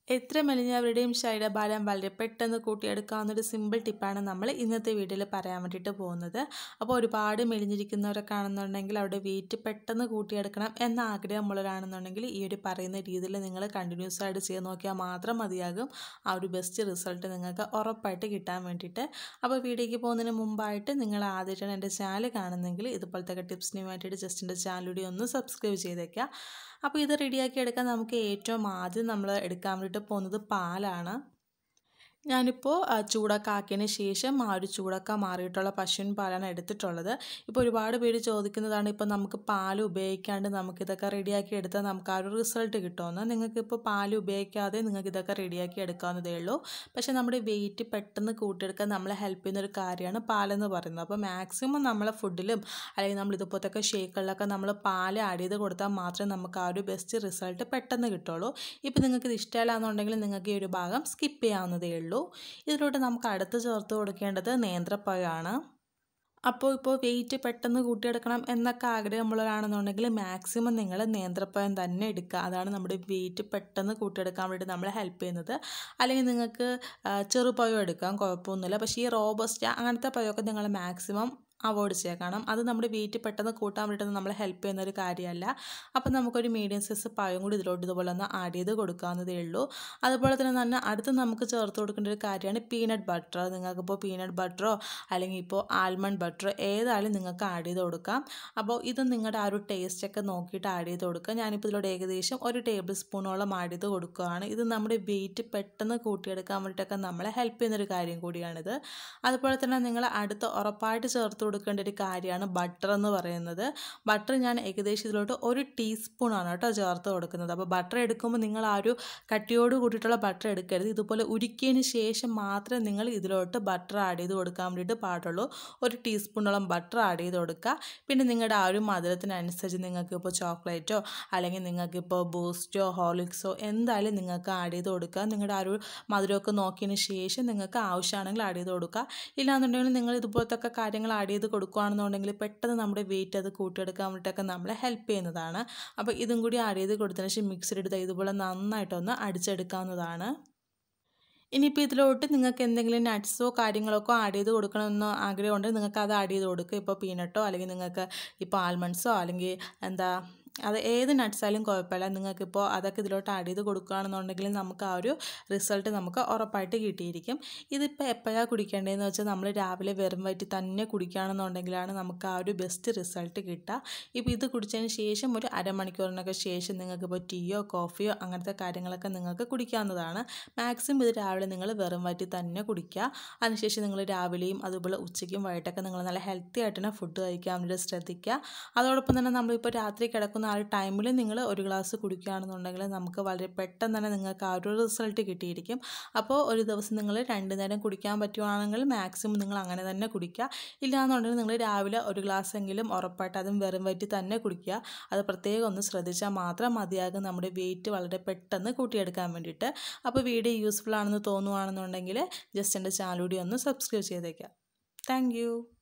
എത്ര മെലിഞ്ഞവരുടെയും ശരീരഭാരം വളരെ പെട്ടെന്ന് കൂട്ടിയെടുക്കാവുന്ന ഒരു സിമ്പിൾ ടിപ്പാണ് നമ്മൾ ഇന്നത്തെ വീഡിയോയിൽ പറയാൻ വേണ്ടിയിട്ട് പോകുന്നത് അപ്പോൾ ഒരുപാട് മെലിഞ്ഞിരിക്കുന്നവരൊക്കെ ആണെന്നുണ്ടെങ്കിൽ അവരുടെ വെയിറ്റ് പെട്ടെന്ന് കൂട്ടിയെടുക്കണം എന്ന ആഗ്രഹമുള്ളവരാണെന്നുണ്ടെങ്കിൽ ഈ ഒരു പറയുന്ന രീതിയിൽ നിങ്ങൾ കണ്ടിന്യൂസ് ആയിട്ട് ചെയ്ത് നോക്കിയാൽ മാത്രം മതിയാകും ആ ഒരു ബെസ്റ്റ് റിസൾട്ട് നിങ്ങൾക്ക് ഉറപ്പായിട്ട് കിട്ടാൻ വേണ്ടിയിട്ട് അപ്പോൾ വീഡിയോയ്ക്ക് പോകുന്നതിന് മുമ്പായിട്ട് നിങ്ങൾ ആദ്യമായിട്ടാണ് എൻ്റെ ചാനൽ കാണുന്നെങ്കിൽ ഇതുപോലത്തെ ടിപ്സിന് വേണ്ടിയിട്ട് ജസ്റ്റ് എൻ്റെ ചാനലിലൂടെ ഒന്ന് സബ്സ്ക്രൈബ് ചെയ്തേക്കുക അപ്പോൾ ഇത് റെഡിയാക്കി എടുക്കാൻ നമുക്ക് ഏറ്റവും ആദ്യം നമ്മൾ എടുക്കാൻ വേണ്ടിയിട്ട് പോകുന്നത് പാലാണ് ഞാനിപ്പോൾ ചൂടൊക്കെ ആക്കിയതിന് ശേഷം ആ ഒരു ചൂടൊക്കെ മാറിയിട്ടുള്ള പശുവിൻ പാലാണ് എടുത്തിട്ടുള്ളത് ഇപ്പോൾ ഒരുപാട് പേര് ചോദിക്കുന്നതാണ് ഇപ്പോൾ നമുക്ക് പാൽ ഉപയോഗിക്കാണ്ട് നമുക്കിതൊക്കെ റെഡിയാക്കി എടുത്താൽ നമുക്ക് ആ ഒരു റിസൾട്ട് കിട്ടുമെന്ന് നിങ്ങൾക്കിപ്പോൾ പാൽ ഉപയോഗിക്കാതെ നിങ്ങൾക്ക് ഇതൊക്കെ റെഡിയാക്കി എടുക്കാവുന്നതേ ഉള്ളൂ പക്ഷേ നമ്മുടെ വെയിറ്റ് പെട്ടെന്ന് കൂട്ടിയെടുക്കാൻ നമ്മളെ ഹെൽപ്പ് ചെയ്യുന്ന ഒരു കാര്യമാണ് പാലെന്ന് പറയുന്നത് അപ്പോൾ മാക്സിമം നമ്മളെ ഫുഡിലും അല്ലെങ്കിൽ നമ്മൾ ഇതുപോലത്തെ ഷേക്കുകളിലൊക്കെ നമ്മൾ പാൽ ആഡ് ചെയ്ത് കൊടുത്താൽ മാത്രമേ നമുക്ക് ആ ഒരു ബെസ്റ്റ് റിസൾട്ട് പെട്ടെന്ന് കിട്ടുള്ളൂ ഇപ്പോൾ നിങ്ങൾക്ക് ഇത് ഇഷ്ടമല്ല നിങ്ങൾക്ക് ഈ ഒരു ഭാഗം സ്കിപ്പ് ചെയ്യാവുന്നതേ ഉള്ളൂ ഉള്ളൂ ഇതിലോട്ട് നമുക്ക് അടുത്ത് ചേർത്ത് കൊടുക്കേണ്ടത് നേന്ത്രപ്പഴമാണ് അപ്പോൾ ഇപ്പോൾ വെയിറ്റ് പെട്ടെന്ന് കൂട്ടിയെടുക്കണം എന്നൊക്കെ ആഗ്രഹമുള്ളവരാണെന്നുണ്ടെങ്കിൽ മാക്സിമം നിങ്ങൾ നേന്ത്രപ്പഴം തന്നെ എടുക്കുക അതാണ് നമ്മുടെ വെയിറ്റ് പെട്ടെന്ന് കൂട്ടിയെടുക്കാൻ വേണ്ടി നമ്മളെ ഹെൽപ്പ് ചെയ്യുന്നത് അല്ലെങ്കിൽ നിങ്ങൾക്ക് ചെറുപഴം എടുക്കാം കുഴപ്പമൊന്നുമില്ല പക്ഷേ ഈ റോബസ്റ്റ് അങ്ങനത്തെ പഴമൊക്കെ നിങ്ങൾ മാക്സിമം അവോയ്ഡ് ചെയ്യുക കാരണം അത് നമ്മുടെ വെയിറ്റ് പെട്ടെന്ന് കൂട്ടാൻ വേണ്ടിയിട്ട് നമ്മളെ ഹെൽപ്പ് ചെയ്യുന്ന ഒരു കാര്യമല്ല അപ്പം നമുക്കൊരു മീഡിയം സൈസ് പഴം കൂടി ഇതിലോട്ട് ഇതുപോലെ ഒന്ന് ആഡ് ചെയ്ത് കൊടുക്കാവുന്നതേ ഉള്ളൂ അതുപോലെ തന്നെ തന്നെ അടുത്ത് നമുക്ക് ചേർത്ത് കൊടുക്കേണ്ട ഒരു കാര്യമാണ് പീനട്ട് ബട്ടർ നിങ്ങൾക്കിപ്പോൾ പീനട്ട് ബട്ടറോ അല്ലെങ്കിൽ ഇപ്പോൾ ആൽമണ്ട് ബട്ടറോ ഏതായാലും നിങ്ങൾക്ക് ആഡ് ചെയ്ത് കൊടുക്കാം അപ്പോൾ ഇത് നിങ്ങളുടെ ആ ഒരു ടേസ്റ്റൊക്കെ നോക്കിയിട്ട് ആഡ് ചെയ്ത് കൊടുക്കുക ഞാനിപ്പോൾ ഇതിലോട്ട് ഏകദേശം ഒരു ടേബിൾ സ്പൂണോളം ആഡ് ചെയ്ത് കൊടുക്കുകയാണ് ഇത് നമ്മുടെ വെയിറ്റ് പെട്ടെന്ന് കൂട്ടിയെടുക്കാൻ വേണ്ടിയിട്ടൊക്കെ നമ്മളെ ഹെൽപ്പ് ചെയ്യുന്നൊരു കാര്യം കൂടിയാണിത് അതുപോലെ തന്നെ നിങ്ങൾ അടുത്ത് ഉറപ്പായിട്ട് ചേർത്ത് കൊടുക്കേണ്ട ഒരു കാര്യമാണ് ബട്ടർ എന്ന് പറയുന്നത് ബട്ടർ ഞാൻ ഏകദേശം ഇതിലോട്ട് ഒരു ടീസ്പൂണാണ് കേട്ടോ ചേർത്ത് കൊടുക്കുന്നത് അപ്പോൾ ബട്ടർ എടുക്കുമ്പോൾ നിങ്ങൾ ആ ഒരു കട്ടിയോട് കൂട്ടിയിട്ടുള്ള ബട്ടർ എടുക്കരുത് ഇതുപോലെ ഉരുക്കിയതിന് ശേഷം മാത്രമേ നിങ്ങൾ ഇതിലോട്ട് ബട്ടർ ആഡ് ചെയ്ത് കൊടുക്കാൻ വേണ്ടിയിട്ട് പാടുള്ളൂ ഒരു ടീസ്പൂണോളം ബട്ടർ ആഡ് ചെയ്ത് കൊടുക്കുക പിന്നെ നിങ്ങളുടെ ആ ഒരു മധുരത്തിനനുസരിച്ച് നിങ്ങൾക്ക് ഇപ്പോൾ ചോക്ലേറ്റോ അല്ലെങ്കിൽ നിങ്ങൾക്കിപ്പോൾ ബൂസ്റ്റോ ഹോർലിക്സോ എന്തായാലും നിങ്ങൾക്ക് ആഡ് ചെയ്ത് കൊടുക്കുക നിങ്ങളുടെ ആ ഒരു മധുരമൊക്കെ നോക്കിയതിന് ശേഷം നിങ്ങൾക്ക് ആവശ്യമാണെങ്കിൽ ആഡ് ചെയ്ത് കൊടുക്കുക ഇല്ലാന്നുണ്ടെങ്കിൽ നിങ്ങൾ ഇതുപോലത്തെ കാര്യങ്ങൾ ആഡ് ചെയ്ത് കൊടുക്കുകയാണെന്നുണ്ടെങ്കിൽ പെട്ടെന്ന് നമ്മുടെ വെയിറ്റ് അത് കൂട്ടിയെടുക്കാൻ വേണ്ടിയിട്ടൊക്കെ നമ്മളെ ഹെൽപ്പ് ചെയ്യുന്നതാണ് അപ്പോൾ ഇതും കൂടി ആഡ് ചെയ്ത് കൊടുത്തതിന് ശേഷം മിക്സിലെടുത്ത് ഇതുപോലെ നന്നായിട്ടൊന്ന് അടിച്ചെടുക്കാവുന്നതാണ് ഇനിയിപ്പോൾ ഇതിലോട്ട് നിങ്ങൾക്ക് എന്തെങ്കിലും നട്ട്സോ കാര്യങ്ങളൊക്കെ ആഡ് ചെയ്ത് കൊടുക്കണമെന്ന് ആഗ്രഹമുണ്ടെങ്കിൽ നിങ്ങൾക്ക് അത് ആഡ് ചെയ്ത് കൊടുക്കുക ഇപ്പോൾ പീനട്ടോ അല്ലെങ്കിൽ നിങ്ങൾക്ക് ഇപ്പോൾ ആൽമണ്ട്സോ അല്ലെങ്കിൽ എന്താ അത് ഏത് നട്ട്സായാലും കുഴപ്പമില്ല നിങ്ങൾക്കിപ്പോൾ അതൊക്കെ ഇതിലോട്ട് ആഡ് ചെയ്ത് കൊടുക്കുകയാണെന്നുണ്ടെങ്കിൽ നമുക്ക് ആ ഒരു റിസൾട്ട് നമുക്ക് ഉറപ്പായിട്ട് കിട്ടിയിരിക്കും ഇതിപ്പോൾ എപ്പോഴാണ് കുടിക്കേണ്ടതെന്ന് വെച്ചാൽ നമ്മൾ രാവിലെ വെറും വയറ്റി തന്നെ കുടിക്കുകയാണെന്നുണ്ടെങ്കിലാണ് നമുക്ക് ആ ഒരു ബെസ്റ്റ് റിസൾട്ട് കിട്ടുക ഇപ്പോൾ ഇത് കുടിച്ചതിന് ശേഷം ഒരു അരമണിക്കൂറിനൊക്കെ ശേഷം നിങ്ങൾക്കിപ്പോൾ ടീയോ കോഫിയോ അങ്ങനത്തെ കാര്യങ്ങളൊക്കെ നിങ്ങൾക്ക് കുടിക്കാവുന്നതാണ് മാക്സിമം ഇത് രാവിലെ നിങ്ങൾ വെറും വയറ്റി തന്നെ കുടിക്കുക അതിനുശേഷം നിങ്ങൾ രാവിലെയും അതുപോലെ ഉച്ചയ്ക്കും വൈകിട്ടൊക്കെ നിങ്ങൾ നല്ല ഹെൽത്തി ആയിട്ട് തന്നെ ഫുഡ് കഴിക്കാൻ വേണ്ടി ശ്രദ്ധിക്കുക അതോടൊപ്പം തന്നെ നമ്മളിപ്പോൾ രാത്രി കിടക്കുന്ന ആ ഒരു ടൈമിൽ നിങ്ങൾ ഒരു ഗ്ലാസ് കുടിക്കുകയാണെന്നുണ്ടെങ്കിൽ നമുക്ക് വളരെ പെട്ടെന്ന് തന്നെ നിങ്ങൾക്ക് ആ ഒരു റിസൾട്ട് കിട്ടിയിരിക്കും അപ്പോൾ ഒരു ദിവസം നിങ്ങൾ രണ്ട് നേരം കുടിക്കാൻ പറ്റുവാണെങ്കിൽ മാക്സിമം നിങ്ങൾ അങ്ങനെ തന്നെ കുടിക്കുക ഇല്ലയെന്നുണ്ടെങ്കിൽ നിങ്ങൾ രാവിലെ ഒരു ഗ്ലാസ് എങ്കിലും ഉറപ്പായിട്ട് അതും വെറും വയറ്റി തന്നെ കുടിക്കുക അത് പ്രത്യേകം ഒന്ന് ശ്രദ്ധിച്ചാൽ മാത്രം മതിയാകും നമ്മുടെ വെയിറ്റ് വളരെ പെട്ടെന്ന് കൂട്ടിയെടുക്കാൻ വേണ്ടിയിട്ട് അപ്പോൾ വീഡിയോ യൂസ്ഫുൾ ആണെന്ന് തോന്നുവാണെന്നുണ്ടെങ്കിൽ ജസ്റ്റ് എൻ്റെ ചാനൽ കൂടി ഒന്ന് സബ്സ്ക്രൈബ് ചെയ്തേക്കാം താങ്ക്